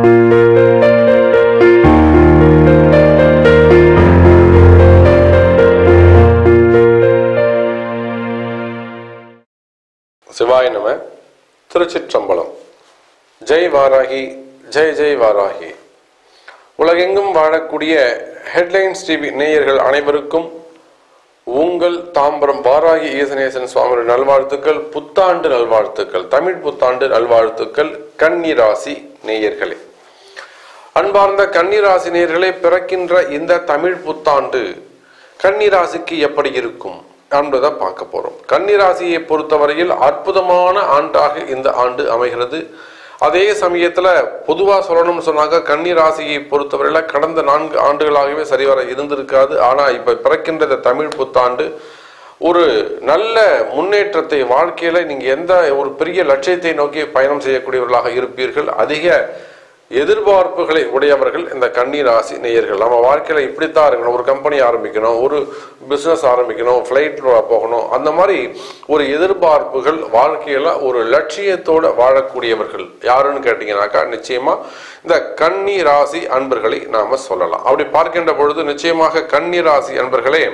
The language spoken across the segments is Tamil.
சிவாய நம திருச்சிற்றம்பலம் ஜெய் வாராகி ஜெய் ஜெய் வாராகி உலகெங்கும் வாழக்கூடிய ஹெட்லைன்ஸ் டிவி நேயர்கள் அனைவருக்கும் உங்கள் தாம்பரம் வாராகி ஈசனேசன் சுவாமியோட நல்வாழ்த்துக்கள் புத்தாண்டு நல்வாழ்த்துக்கள் தமிழ் புத்தாண்டு நல்வாழ்த்துக்கள் கன்னிராசி நேயர்களே அன்பார்ந்த கன்னிராசி நேயர்களே பிறக்கின்ற இந்த தமிழ் புத்தாண்டு கன்னிராசிக்கு எப்படி இருக்கும் என்பதை பார்க்க போறோம் கன்னிராசியை பொறுத்தவரையில் அற்புதமான ஆண்டாக இந்த ஆண்டு அமைகிறது அதே சமயத்துல பொதுவா சொல்லணும்னு சொன்னாக்க கன்னிராசியை பொறுத்தவரையில கடந்த நான்கு ஆண்டுகளாகவே சரிவர இருந்திருக்காது ஆனா இப்ப பிறக்கின்ற இந்த தமிழ் புத்தாண்டு ஒரு நல்ல முன்னேற்றத்தை வாழ்க்கையில நீங்க எந்த ஒரு பெரிய லட்சியத்தை நோக்கி பயணம் செய்யக்கூடியவர்களாக இருப்பீர்கள் அதிக எதிர்பார்ப்புகளை உடையவர்கள் இந்த கன்னி ராசி நேயர்கள் நம்ம வாழ்க்கையில இப்படித்தான் இருக்கணும் ஒரு கம்பெனி ஆரம்பிக்கணும் ஒரு பிசினஸ் ஆரம்பிக்கணும் ஃப்ளைட் போகணும் அந்த மாதிரி ஒரு எதிர்பார்ப்புகள் வாழ்க்கையில ஒரு லட்சியத்தோட வாழக்கூடியவர்கள் யாருன்னு கேட்டீங்கன்னாக்கா நிச்சயமா இந்த கன்னி ராசி அன்பர்களை நாம சொல்லலாம் அப்படி பார்க்கின்ற பொழுது நிச்சயமாக கன்னி ராசி அன்பர்களே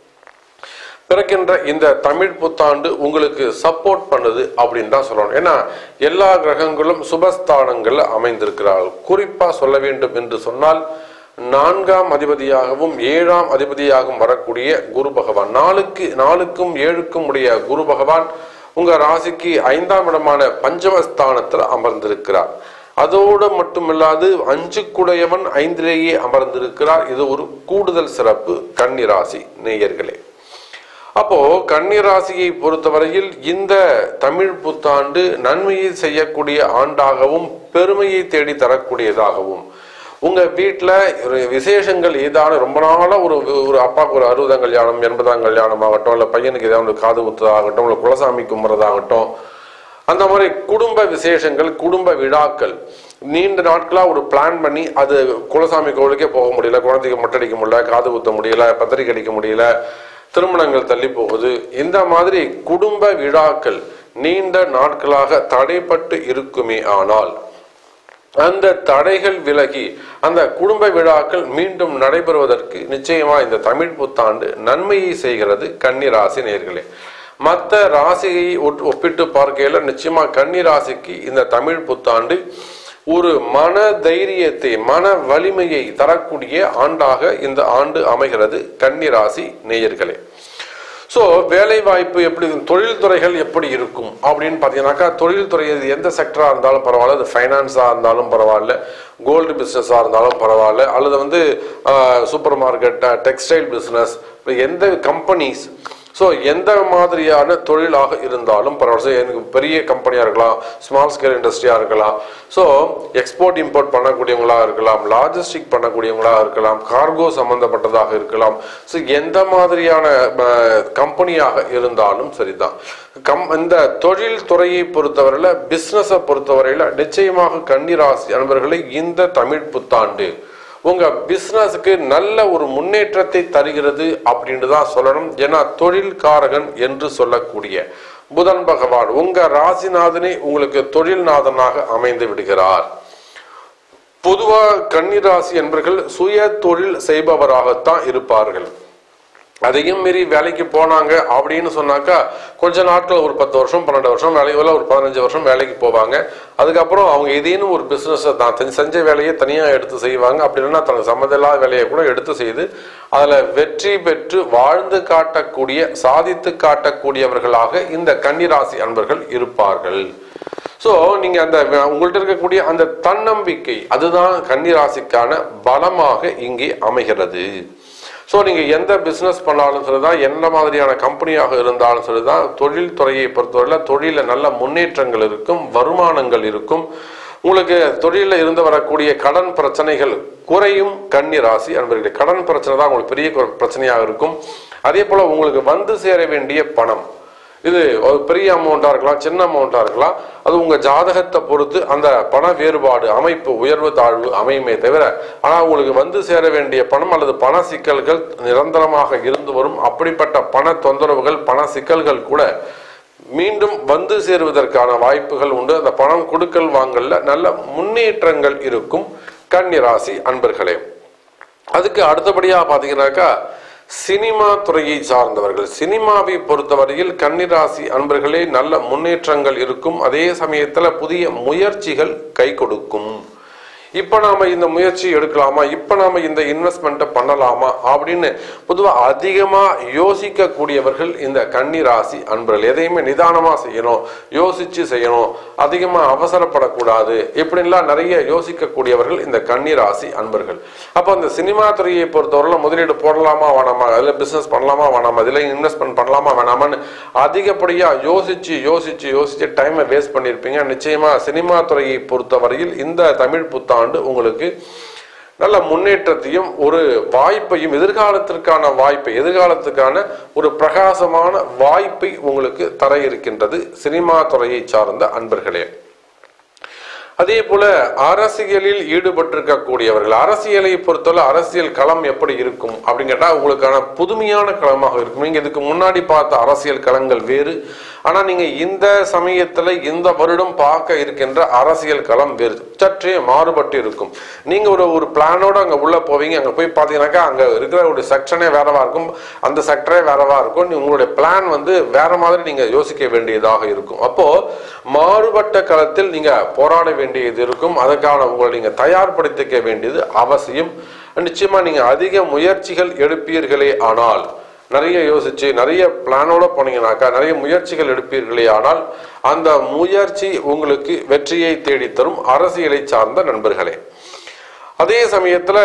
பிறக்கின்ற இந்த தமிழ் புத்தாண்டு உங்களுக்கு சப்போர்ட் பண்ணுது அப்படின்னு தான் சொல்லணும் ஏன்னா எல்லா கிரகங்களும் சுபஸ்தானங்கள்ல அமைந்திருக்கிறார்கள் குறிப்பா சொல்ல வேண்டும் என்று சொன்னால் நான்காம் அதிபதியாகவும் ஏழாம் அதிபதியாகவும் வரக்கூடிய குரு பகவான் நாலுக்கு நாலுக்கும் ஏழுக்கும் உடைய குரு பகவான் உங்க ராசிக்கு ஐந்தாம் இடமான பஞ்சமஸ்தானத்துல அமர்ந்திருக்கிறார் அதோடு மட்டுமில்லாது அஞ்சுக்குடையவன் ஐந்திலேயே அமர்ந்திருக்கிறார் இது ஒரு கூடுதல் சிறப்பு கன்னிராசி நேயர்களே அப்போ கன்னிராசியை பொறுத்தவரையில் இந்த தமிழ் புத்தாண்டு நன்மையை செய்யக்கூடிய ஆண்டாகவும் பெருமையை தேடி தரக்கூடியதாகவும் உங்க வீட்டில் ஒரு விசேஷங்கள் ஏதான ரொம்ப நாளா ஒரு ஒரு அப்பாவுக்கு ஒரு அறுபதாம் கல்யாணம் எண்பதாம் கல்யாணம் ஆகட்டும் இல்லை பையனுக்கு ஏதாவது ஒரு காது குத்துறதாகட்டும் இல்லை குலசாமி கும்புறதாகட்டும் அந்த மாதிரி குடும்ப விசேஷங்கள் குடும்ப விழாக்கள் நீண்ட நாட்களா ஒரு பிளான் பண்ணி அது குலசாமி கோவிலுக்கே போக முடியல குழந்தைக்கு மொட்டை அடிக்க முடியல காது குத்த முடியல பத்திரிக்கை அடிக்க முடியல திருமணங்கள் தள்ளி போகுது இந்த மாதிரி குடும்ப விழாக்கள் நீண்ட நாட்களாக தடைப்பட்டு இருக்குமே ஆனால் அந்த தடைகள் விலகி அந்த குடும்ப விழாக்கள் மீண்டும் நடைபெறுவதற்கு நிச்சயமா இந்த தமிழ் புத்தாண்டு நன்மையை செய்கிறது கன்னி ராசி நேர்களே மற்ற ராசியை ஒட்- ஒப்பிட்டு பார்க்கையில நிச்சயமா கன்னி ராசிக்கு இந்த தமிழ் புத்தாண்டு ஒரு மன தைரியத்தை மன வலிமையை தரக்கூடிய ஆண்டாக இந்த ஆண்டு அமைகிறது கன்னி ராசி நேயர்களே ஸோ வேலை வாய்ப்பு எப்படி இருக்கும்? தொழில் துறைகள் எப்படி இருக்கும் அப்படின்னு பார்த்தீங்கன்னாக்கா தொழில் துறை இது எந்த செக்டராக இருந்தாலும் பரவாயில்ல அது ஃபைனான்ஸாக இருந்தாலும் பரவாயில்ல கோல்டு பிஸ்னஸாக இருந்தாலும் பரவாயில்ல அல்லது வந்து சூப்பர் மார்க்கெட் டெக்ஸ்டைல் பிஸ்னஸ் எந்த கம்பெனிஸ் ஸோ எந்த மாதிரியான தொழிலாக இருந்தாலும் பரவாயில்ல So, எனக்கு பெரிய கம்பெனியாக இருக்கலாம் ஸ்மால் ஸ்கேல் இண்டஸ்ட்ரியாக இருக்கலாம் ஸோ எக்ஸ்போர்ட் இம்போர்ட் பண்ணக்கூடியவங்களா இருக்கலாம் லாஜிஸ்டிக் பண்ணக்கூடியவங்களா இருக்கலாம் கார்கோ சம்பந்தப்பட்டதாக இருக்கலாம் ஸோ எந்த மாதிரியான கம்பெனியாக இருந்தாலும் சரிதான் கம் இந்த தொழில் துறையை பொறுத்தவரையில் பிஸ்னஸை பொறுத்தவரையில் நிச்சயமாக கன்னிராசி அன்பர்களை இந்த தமிழ் புத்தாண்டு உங்க பிசினஸுக்கு நல்ல ஒரு முன்னேற்றத்தை தருகிறது அப்படின்னு தான் சொல்லணும் ஏன்னா தொழில்காரகன் என்று சொல்லக்கூடிய புதன் பகவான் உங்க ராசிநாதனே உங்களுக்கு தொழில்நாதனாக அமைந்து விடுகிறார் பொதுவா கன்னிராசி என்பர்கள் சுய தொழில் செய்பவராகத்தான் இருப்பார்கள் அதையும் மீறி வேலைக்கு போனாங்க அப்படின்னு சொன்னாக்கா கொஞ்ச நாட்கள் ஒரு பத்து வருஷம் பன்னெண்டு வருஷம் வேலைக்கு போல ஒரு பதினஞ்சு வருஷம் வேலைக்கு போவாங்க அதுக்கப்புறம் அவங்க ஏதேனும் ஒரு பிஸ்னஸை தான் செஞ்ச- செஞ்ச வேலையை தனியாக எடுத்து செய்வாங்க அப்படி இல்லைன்னா தனக்கு சம்மதில்லாத வேலையை கூட எடுத்து செய்து அதில் வெற்றி பெற்று வாழ்ந்து காட்டக்கூடிய சாதித்து காட்டக்கூடியவர்களாக இந்த கன்னிராசி அன்பர்கள் இருப்பார்கள் ஸோ நீங்க அந்த வ- உங்கள்ட்ட இருக்கக்கூடிய அந்த தன்னம்பிக்கை அதுதான் கன்னிராசிக்கான பலமாக இங்கே அமைகிறது ஸோ நீங்க எந்த பிசினஸ் பண்ணாலும் சரிதான் என்ன மாதிரியான கம்பெனியாக இருந்தாலும் சரிதான் தொழில் துறையை பொறுத்தவரையில் தொழிலில் நல்ல முன்னேற்றங்கள் இருக்கும் வருமானங்கள் இருக்கும் உங்களுக்கு தொழிலில் இருந்து வரக்கூடிய கடன் பிரச்சனைகள் குறையும் கன்னி ராசி அன்பர்களே கடன் பிரச்சனை தான் உங்களுக்கு பெரிய ஒரு பிரச்சனையாக இருக்கும் அதே போல உங்களுக்கு வந்து சேர வேண்டிய பணம் இது ஒரு பெரிய அமௌண்ட்டாக இருக்கலாம் சின்ன அமௌண்ட்டாக இருக்கலாம் அது உங்கள் ஜாதகத்தை பொறுத்து அந்த பண வேறுபாடு அமைப்பு உயர்வு தாழ்வு அமையுமே தவிர ஆனால் உங்களுக்கு வந்து சேர வேண்டிய பணம் அல்லது பண சிக்கல்கள் நிரந்தரமாக இருந்து வரும் அப்படிப்பட்ட பண தொந்தரவுகள் பண சிக்கல்கள் கூட மீண்டும் வந்து சேருவதற்கான வாய்ப்புகள் உண்டு அந்த பணம் கொடுக்கல் வாங்கல்ல நல்ல முன்னேற்றங்கள் இருக்கும் கன்னிராசி அன்பர்களே அதுக்கு அடுத்தபடியா பாத்தீங்கன்னாக்கா சினிமா துறையை சார்ந்தவர்கள் சினிமாவை பொறுத்தவரையில் கன்னிராசி அன்பர்களே நல்ல முன்னேற்றங்கள் இருக்கும் அதே சமயத்துல புதிய முயற்சிகள் கை கொடுக்கும் இப்ப நாம இந்த முயற்சி எடுக்கலாமா இப்ப நாம இந்த இன்வெஸ்ட்மெண்ட்டை பண்ணலாமா அப்படின்னு பொதுவா அதிகமா யோசிக்க கூடியவர்கள் இந்த கன்னி ராசி அன்பர்கள் எதையுமே நிதானமா செய்யணும் யோசிச்சு செய்யணும் அதிகமா அவசரப்படக்கூடாது இப்படிலாம் நிறைய யோசிக்க கூடியவர்கள் இந்த கன்னி ராசி அன்பர்கள் அப்ப அந்த சினிமா துறையை பொறுத்தவரை முதலீடு போடலாமா வேணாமா அதுல பிசினஸ் பண்ணலாமா வேணாமா இதுல இன்வெஸ்ட்மெண்ட் பண்ணலாமா வேணாமான்னு அதிகப்படியா யோசிச்சு யோசிச்சு யோசிச்சு டைமை வேஸ்ட் பண்ணியிருப்பீங்க நிச்சயமா சினிமா துறையை பொறுத்தவரையில் இந்த தமிழ் புத்தாண்டு உங்களுக்கு நல்ல முன்னேற்றத்தையும் ஒரு வாய்ப்பையும் எதிர்காலத்திற்கான வாய்ப்பை எதிர்காலத்துக்கான ஒரு பிரகாசமான வாய்ப்பை உங்களுக்கு தர இருக்கின்றது சினிமா துறையை சார்ந்த அன்பர்களே அதே போல அரசியலில் ஈடுபட்டிருக்கக்கூடியவர்கள் அரசியலை பொறுத்தவரை அரசியல் களம் எப்படி இருக்கும் அப்படின்னு கேட்டா உங்களுக்கான புதுமையான களமாக இருக்கும் நீங்க இதுக்கு முன்னாடி பார்த்த அரசியல் களங்கள் வேறு ஆனா நீங்க இந்த சமயத்துல இந்த வருடம் பார்க்க இருக்கின்ற அரசியல் களம் வேறு சற்றே மாறுபட்டு இருக்கும் நீங்க ஒரு ஒரு பிளானோட அங்க உள்ள போவீங்க அங்க போய் பாத்தீங்கன்னாக்கா அங்க இருக்கிற ஒரு செக்ஷனே வேறவா இருக்கும் அந்த செக்டரே வேறவா இருக்கும் நீ- உங்களுடைய பிளான் வந்து வேற மாதிரி நீங்க யோசிக்க வேண்டியதாக இருக்கும் அப்போ மாறுபட்ட களத்தில் நீங்க போராட வேண்டியது இருக்கும் அதுக்கான உங்களை நீங்க தயார்படுத்திக்க வேண்டியது அவசியம் நிச்சயமா நீங்க அதிக முயற்சிகள் எடுப்பீர்களே ஆனால் நிறைய யோசிச்சு நிறைய பிளானோட போனீங்கன்னாக்கா நிறைய முயற்சிகள் எடுப்பீர்களே ஆனால் அந்த முயற்சி உங்களுக்கு வெற்றியை தேடித்தரும் அரசியலை சார்ந்த நண்பர்களே அதே சமயத்துல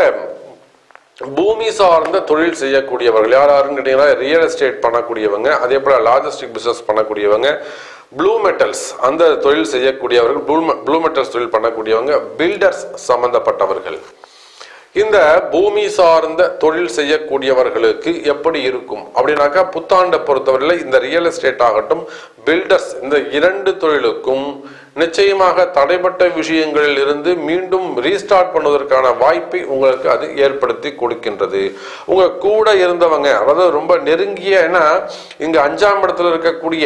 பூமி சார்ந்த தொழில் செய்யக்கூடியவர்கள் யார் யாருன்னு கேட்டீங்கன்னா ரியல் எஸ்டேட் பண்ணக்கூடியவங்க அதே போல லாஜிஸ்டிக் பிசினஸ் பண்ணக்கூடியவங்க ப்ளூ மெட்டல்ஸ் அந்த தொழில் செய்யக்கூடியவர்கள் ப்ளூ ப்ளூ மெட்டல்ஸ் தொழில் பண்ணக்கூடியவங்க பில்டர்ஸ் சம்பந்தப்பட்டவர்கள் இந்த பூமி சார்ந்த தொழில் செய்யக்கூடியவர்களுக்கு எப்படி இருக்கும் அப்படின்னாக்கா புத்தாண்டை பொறுத்தவரையில் இந்த ரியல் எஸ்டேட் ஆகட்டும் பில்டர்ஸ் இந்த இரண்டு தொழிலுக்கும் நிச்சயமாக தடைப்பட்ட விஷயங்களில் இருந்து மீண்டும் ரீஸ்டார்ட் பண்ணுவதற்கான வாய்ப்பை உங்களுக்கு அது ஏற்படுத்தி கொடுக்கின்றது உங்க கூட இருந்தவங்க அதாவது ரொம்ப நெருங்கிய ஏன்னா இங்க அஞ்சாம் இடத்துல இருக்கக்கூடிய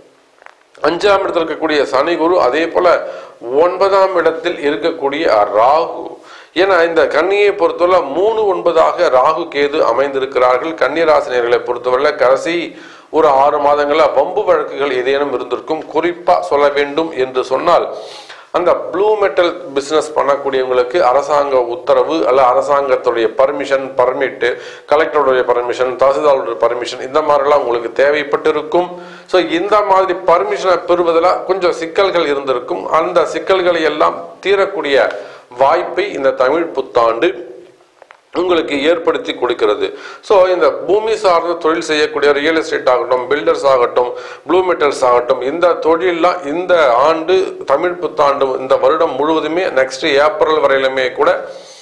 அஞ்சாம் இடத்தில் இருக்கக்கூடிய சனி குரு அதே போல ஒன்பதாம் இடத்தில் இருக்கக்கூடிய ராகு ஏன்னா இந்த கன்னியை பொறுத்தவரை மூணு ஒன்பதாக ராகு கேது அமைந்திருக்கிறார்கள் கன்னிராசினியர்களை பொறுத்தவரை கடைசி ஒரு ஆறு மாதங்களா வம்பு வழக்குகள் ஏதேனும் இருந்திருக்கும் குறிப்பா சொல்ல வேண்டும் என்று சொன்னால் அந்த ப்ளூ மெட்டல் பிசினஸ் பண்ணக்கூடியவங்களுக்கு அரசாங்க உத்தரவு அல்ல அரசாங்கத்துடைய பர்மிஷன் பர்மிட்டு கலெக்டருடைய பர்மிஷன் தहसीलदारுடைய பர்மிஷன் இந்த மாதிரிலாம் உங்களுக்கு தேவைப்பட்டிருக்கும் ஸோ இந்த மாதிரி பர்மிஷனை பெறுவதில் கொஞ்சம் சிக்கல்கள் இருந்திருக்கும் அந்த சிக்கல்களை எல்லாம் தீரக்கூடிய வாய்ப்பை இந்த தமிழ் புத்தாண்டு உங்களுக்கு ஏற்படுத்தி கொடுக்கிறது ஸோ இந்த பூமி சார்ந்த தொழில் செய்யக்கூடிய ரியல் எஸ்டேட் ஆகட்டும் பில்டர்ஸ் ஆகட்டும் ப்ளூ மெட்டல்ஸ் ஆகட்டும் இந்த தொழிலெலாம் இந்த ஆண்டு தமிழ் புத்தாண்டு இந்த வருடம் முழுவதுமே நெக்ஸ்ட் ஏப்ரல் வரையிலுமே கூட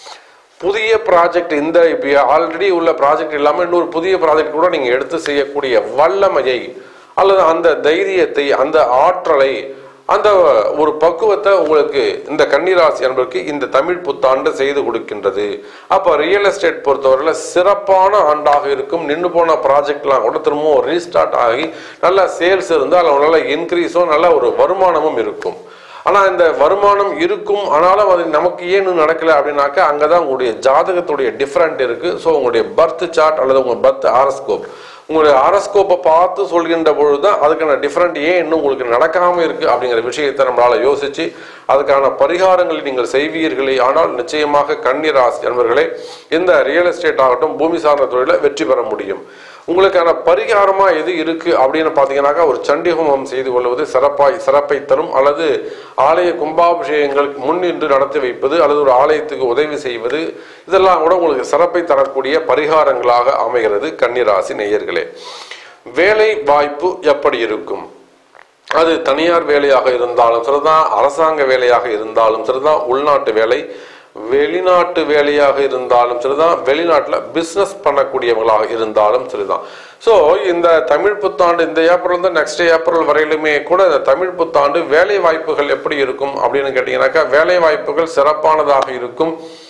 புதிய ப்ராஜெக்ட் இந்த இப்போ ஆல்ரெடி உள்ள ப்ராஜெக்ட் இல்லாமல் இன்னொரு புதிய ப்ராஜெக்ட் கூட நீங்கள் எடுத்து செய்யக்கூடிய வல்லமையை அல்லது அந்த தைரியத்தை அந்த ஆற்றலை அந்த ஒரு பக்குவத்தை உங்களுக்கு இந்த கன்னிராசி என்பதற்கு இந்த தமிழ் புத்தாண்டு செய்து கொடுக்கின்றது அப்போ ரியல் எஸ்டேட் பொறுத்தவரையில் சிறப்பான ஆண்டாக இருக்கும் நின்று போன ப்ராஜெக்ட்லாம் கூட திரும்பவும் ரீஸ்டார்ட் ஆகி நல்ல சேல்ஸ் இருந்து அதில் நல்ல இன்க்ரீஸும் நல்ல ஒரு வருமானமும் இருக்கும் ஆனா இந்த வருமானம் இருக்கும் ஆனாலும் அது நமக்கு ஏன் இன்னும் நடக்கல அப்படின்னாக்கா அங்கதான் உங்களுடைய ஜாதகத்துடைய டிஃபரெண்ட் இருக்கு ஸோ உங்களுடைய பர்த் சார்ட் அல்லது உங்க பர்த் ஆரஸ்கோப் உங்களுடைய ஆரஸ்கோப்பை பார்த்து சொல்கின்ற பொழுது தான் அதுக்கான டிஃபரெண்ட் ஏன் இன்னும் உங்களுக்கு நடக்காம இருக்கு அப்படிங்கிற விஷயத்தை நம்மளால யோசிச்சு அதுக்கான பரிகாரங்களை நீங்கள் செய்வீர்களே ஆனால் நிச்சயமாக கன்னிராசி என்பவர்களே இந்த ரியல் எஸ்டேட் ஆகட்டும் பூமி சார்ந்த தொழில வெற்றி பெற முடியும் உங்களுக்கான பரிகாரமா எது இருக்கு அப்படின்னு பாத்தீங்கன்னாக்கா ஒரு சண்டி ஹோமம் செய்து கொள்வது சிறப்பாய் சிறப்பை தரும் அல்லது ஆலய கும்பாபிஷேகங்கள் முன்னின்று நடத்தி வைப்பது அல்லது ஒரு ஆலயத்துக்கு உதவி செய்வது இதெல்லாம் கூட உங்களுக்கு சிறப்பை தரக்கூடிய பரிகாரங்களாக அமைகிறது கன்னிராசி நேயர்களே வேலை வாய்ப்பு எப்படி இருக்கும் அது தனியார் வேலையாக இருந்தாலும் சரிதான் அரசாங்க வேலையாக இருந்தாலும் சரிதான் உள்நாட்டு வேலை வெளிநாட்டு வேலையாக இருந்தாலும் சரிதான் வெளிநாட்டில் பிஸ்னஸ் பண்ணக்கூடியவங்களாக இருந்தாலும் சரிதான் ஸோ இந்த தமிழ் புத்தாண்டு இந்த ஏப்ரல் இருந்து நெக்ஸ்ட் ஏப்ரல் வரையிலுமே கூட இந்த தமிழ் புத்தாண்டு வேலை வாய்ப்புகள் எப்படி இருக்கும் அப்படின்னு கேட்டிங்கனாக்கா வேலை வாய்ப்புகள் சிறப்பானதாக இருக்கும்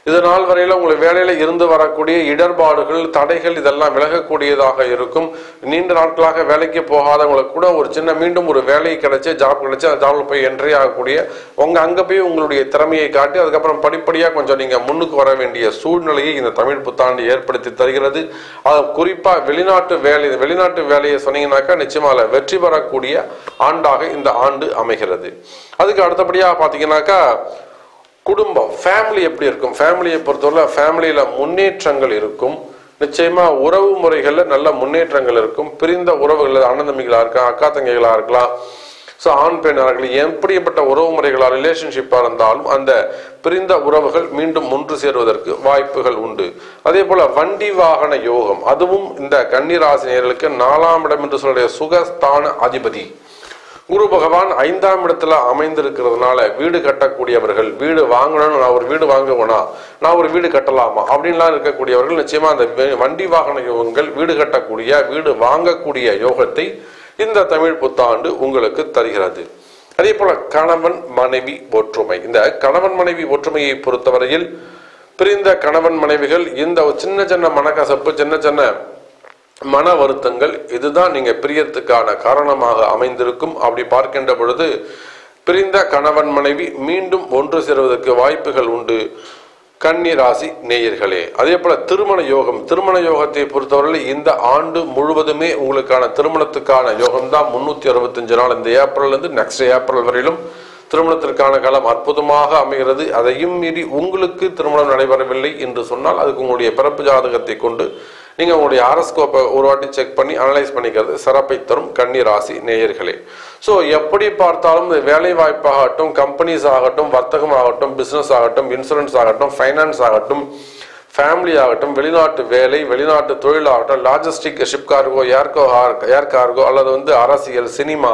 இது நாள் வரையில உங்களுக்கு வேலையில இருந்து வரக்கூடிய இடர்பாடுகள் தடைகள் இதெல்லாம் விலகக்கூடியதாக இருக்கும் நீண்ட நாட்களாக வேலைக்கு போகாதவங்களுக்கு கூட ஒரு சின்ன மீண்டும் ஒரு வேலை கிடைச்சு ஜாப் கிடைச்சு அந்த ஜாப்ல போய் என்ட்ரி ஆகக்கூடிய உங்க அங்க போய் உங்களுடைய திறமையை காட்டி அதுக்கப்புறம் படிப்படியா கொஞ்சம் நீங்க முன்னுக்கு வர வேண்டிய சூழ்நிலையை இந்த தமிழ் புத்தாண்டு ஏற்படுத்தி தருகிறது அது குறிப்பா வெளிநாட்டு வேலை வெளிநாட்டு வேலையை சொன்னீங்கன்னாக்கா நிச்சயமா அதுல வெற்றி பெறக்கூடிய ஆண்டாக இந்த ஆண்டு அமைகிறது அதுக்கு அடுத்தபடியா பாத்தீங்கன்னாக்கா குடும்பம் ஃபேமிலி எப்படி இருக்கும் ஃபேமிலியை பொறுத்தவரை ஃபேமிலியில முன்னேற்றங்கள் இருக்கும் நிச்சயமா உறவு முறைகள்ல நல்ல முன்னேற்றங்கள் இருக்கும் பிரிந்த உறவுகள் அண்ணன் தம்பிகளா இருக்கலாம் அக்கா தங்கைகளா இருக்கலாம் ஸோ ஆண் பெண்ணாக இருக்கலாம் எப்படிப்பட்ட உறவு முறைகளா ரிலேஷன்ஷிப்பா இருந்தாலும் அந்த பிரிந்த உறவுகள் மீண்டும் ஒன்று சேருவதற்கு வாய்ப்புகள் உண்டு அதே போல வண்டி வாகன யோகம் அதுவும் இந்த கன்னிராசினியர்களுக்கு நாலாம் இடம் என்று சொல்லுடைய சுகஸ்தான அதிபதி குரு பகவான் ஐந்தாம் இடத்துல அமைந்திருக்கிறதுனால வீடு கட்டக்கூடியவர்கள் வீடு வாங்கணும்னு நான் ஒரு வீடு வாங்குவேனா நான் ஒரு வீடு கட்டலாமா அப்படின்லாம் இருக்கக்கூடியவர்கள் நிச்சயமா அந்த வே- வண்டி வாகன யோகங்கள் வீடு கட்டக்கூடிய வீடு வாங்கக்கூடிய யோகத்தை இந்த தமிழ் புத்தாண்டு உங்களுக்கு தருகிறது அதே போல கணவன் மனைவி ஒற்றுமை இந்த கணவன் மனைவி ஒற்றுமையை பொறுத்தவரையில் பிரிந்த கணவன் மனைவிகள் இந்த ஒரு சின்ன சின்ன மனக்கசப்பு சின்ன சின்ன மன வருத்தங்கள் இதுதான் நீங்க பிரியறதுக்கான காரணமாக அமைந்திருக்கும் அப்படி பார்க்கின்ற பொழுது பிரிந்த கணவன் மனைவி மீண்டும் ஒன்று சேருவதற்கு வாய்ப்புகள் உண்டு கன்னி ராசி நேயர்களே அதே போல திருமண யோகம் திருமண யோகத்தை பொறுத்தவரையில் இந்த ஆண்டு முழுவதுமே உங்களுக்கான திருமணத்துக்கான யோகம் தான் முன்னூத்தி அறுபத்தஞ்சு நாள் இந்த ஏப்ரல்ல இருந்து நெக்ஸ்ட் ஏப்ரல் வரையிலும் திருமணத்திற்கான காலம் அற்புதமாக அமைகிறது அதையும் மீறி உங்களுக்கு திருமணம் நடைபெறவில்லை என்று சொன்னால் அதுக்கு உங்களுடைய பிறப்பு ஜாதகத்தை கொண்டு நீங்க உங்களுடைய ஆரஸ்கோப்பை ஒரு வாட்டி செக் பண்ணி அனலைஸ் பண்ணிக்கிறது சிறப்பை தரும் கன்னி ராசி நேயர்களே ஸோ எப்படி பார்த்தாலும் இந்த வேலை வாய்ப்பாகட்டும் கம்பெனிஸ் ஆகட்டும் வர்த்தகம் ஆகட்டும் பிசினஸ் ஆகட்டும் இன்சூரன்ஸ் ஆகட்டும் ஃபைனான்ஸ் ஆகட்டும் ஃபேமிலி ஆகட்டும் வெளிநாட்டு வேலை வெளிநாட்டு தொழில் ஆகட்டும் லாஜிஸ்டிக் ஷிப் கார்கோ ஏர்கோ ஏர் கார்கோ அல்லது வந்து அரசியல் சினிமா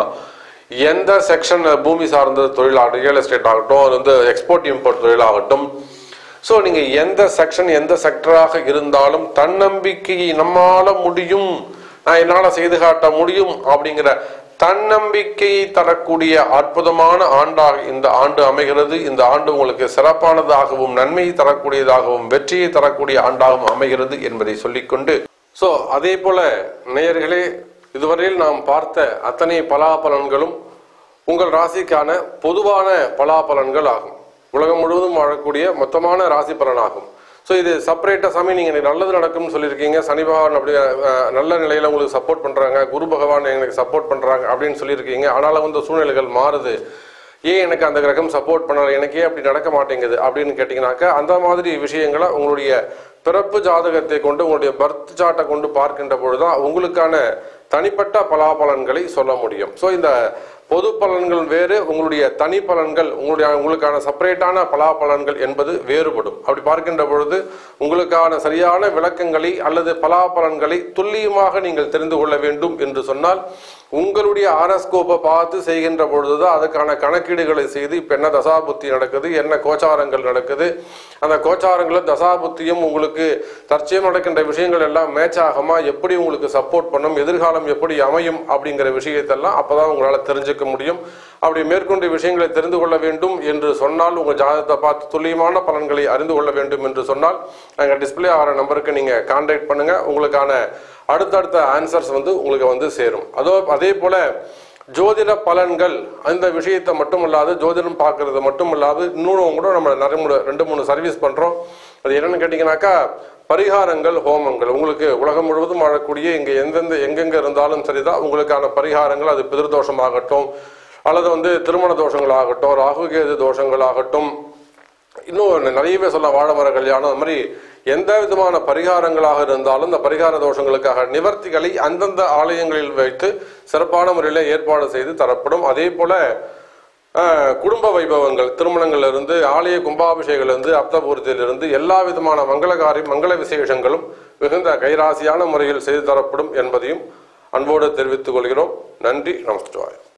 எந்த செக்ஷன் பூமி சார்ந்த தொழிலாகட்டும் ரியல் எஸ்டேட் ஆகட்டும் அது வந்து எக்ஸ்போர்ட் இம்போர்ட் தொழிலாகட்டும் ஸோ நீங்க எந்த செக்ஷன் எந்த செக்டராக இருந்தாலும் தன்னம்பிக்கை நம்மால முடியும் நான் என்னால செய்து காட்ட முடியும் அப்படிங்கிற தன்னம்பிக்கையை தரக்கூடிய அற்புதமான ஆண்டாக இந்த ஆண்டு அமைகிறது இந்த ஆண்டு உங்களுக்கு சிறப்பானதாகவும் நன்மையை தரக்கூடியதாகவும் வெற்றியை தரக்கூடிய ஆண்டாகவும் அமைகிறது என்பதை சொல்லிக்கொண்டு ஸோ அதே போல நேயர்களே இதுவரையில் நாம் பார்த்த அத்தனை பலாபலன்களும் உங்கள் ராசிக்கான பொதுவான பலாபலன்கள் ஆகும் உலகம் முழுவதும் வாழக்கூடிய மொத்தமான ராசி பலனாகும் ஸோ இது செப்பரேட்டாக சாமி நீங்கள் எனக்கு நல்லது நடக்கும்னு சொல்லியிருக்கீங்க சனி பகவான் அப்படி அஹ், நல்ல நிலையில் உங்களுக்கு சப்போர்ட் பண்ணுறாங்க குரு பகவான் எனக்கு சப்போர்ட் பண்ணுறாங்க அப்படின்னு சொல்லியிருக்கீங்க ஆனாலும் வந்து சூழ்நிலைகள் மாறுது ஏன் எனக்கு அந்த கிரகம் சப்போர்ட் பண்ணல எனக்கே அப்படி நடக்க மாட்டேங்குது அப்படின்னு கேட்டிங்கனாக்கா அந்த மாதிரி விஷயங்களை உங்களுடைய பிறப்பு ஜாதகத்தை கொண்டு உங்களுடைய பர்த் சார்ட்டை கொண்டு பார்க்கின்ற பொழுதுதான் உங்களுக்கான தனிப்பட்ட பலாபலன்களை சொல்ல முடியும் ஸோ இந்த பொது பலன்கள் வேறு உங்களுடைய தனி பலன்கள் உங்களுடைய உங்களுக்கான செப்பரேட்டான பலாபலன்கள் என்பது வேறுபடும் அப்படி பார்க்கின்ற பொழுது உங்களுக்கான சரியான விளக்கங்களை அல்லது பலாபலன்களை துல்லியமாக நீங்கள் தெரிந்து கொள்ள வேண்டும் என்று சொன்னால் உங்களுடைய ஆரஸ்கோப்பை பார்த்து செய்கின்ற பொழுதுதான் அதுக்கான கணக்கீடுகளை செய்து இப்போ என்ன தசாபுத்தி நடக்குது என்ன கோச்சாரங்கள் நடக்குது அந்த கோச்சாரங்களும் தசாபுத்தியும் உங்களுக்கு தற்சயம் நடக்கின்ற விஷயங்கள் எல்லாம் மேட்ச் ஆகுமா எப்படி உங்களுக்கு சப்போர்ட் பண்ணும் எதிர்காலம் எப்படி அமையும் அப்படிங்கிற விஷயத்தெல்லாம் அப்பதான் உங்களால் தெரிஞ்சுக்க முடியும் அப்படி மேற்கொண்டு விஷயங்களை தெரிந்து கொள்ள வேண்டும் என்று சொன்னால் உங்கள் ஜாதகத்தை பார்த்து துல்லியமான பலன்களை அறிந்து கொள்ள வேண்டும் என்று சொன்னால் நாங்கள் டிஸ்பிளே ஆகிற நம்பருக்கு நீங்கள் கான்டாக்ட் பண்ணுங்க உங்களுக்கான அடுத்தடுத்த ஆன்சர்ஸ் வந்து உங்களுக்கு வந்து சேரும் அதோ அதே போல ஜோதிட பலன்கள் அந்த விஷயத்தை மட்டும் இல்லாது ஜோதிடம் பார்க்கறது மட்டும் இல்லாது இன்னும் கூட நம்ம நிறைய மூணு- ரெண்டு மூணு சர்வீஸ் பண்றோம் அது என்னன்னு கேட்டிங்கனாக்கா பரிகாரங்கள் ஹோமங்கள் உங்களுக்கு உலகம் முழுவதும் வாழக்கூடிய இங்க எந்தெந்த எங்கெங்க இருந்தாலும் சரிதான் உங்களுக்கான பரிகாரங்கள் அது பிதிர்தோஷமாகட்டும் அல்லது வந்து திருமண தோஷங்களாகட்டும் ராகுகேது தோஷங்களாகட்டும் இன்னும் நிறையவே சொல்ல வாழமர கல்யாணம் அந்த மாதிரி எந்த விதமான பரிகாரங்களாக இருந்தாலும் இந்த பரிகார தோஷங்களுக்காக நிவர்த்திகளை அந்தந்த ஆலயங்களில் வைத்து சிறப்பான முறையில் ஏற்பாடு செய்து தரப்படும் அதே போல அஹ், குடும்ப வைபவங்கள் திருமணங்கள்ல இருந்து ஆலய கும்பாபிஷேகத்துல இருந்து அப்தபூர்த்தியிலிருந்து எல்லா விதமான மங்களகாரி மங்கள விசேஷங்களும் மிகுந்த கைராசியான முறையில் செய்து தரப்படும் என்பதையும் அன்போடு தெரிவித்துக் கொள்கிறோம் நன்றி நமஸ்காரம்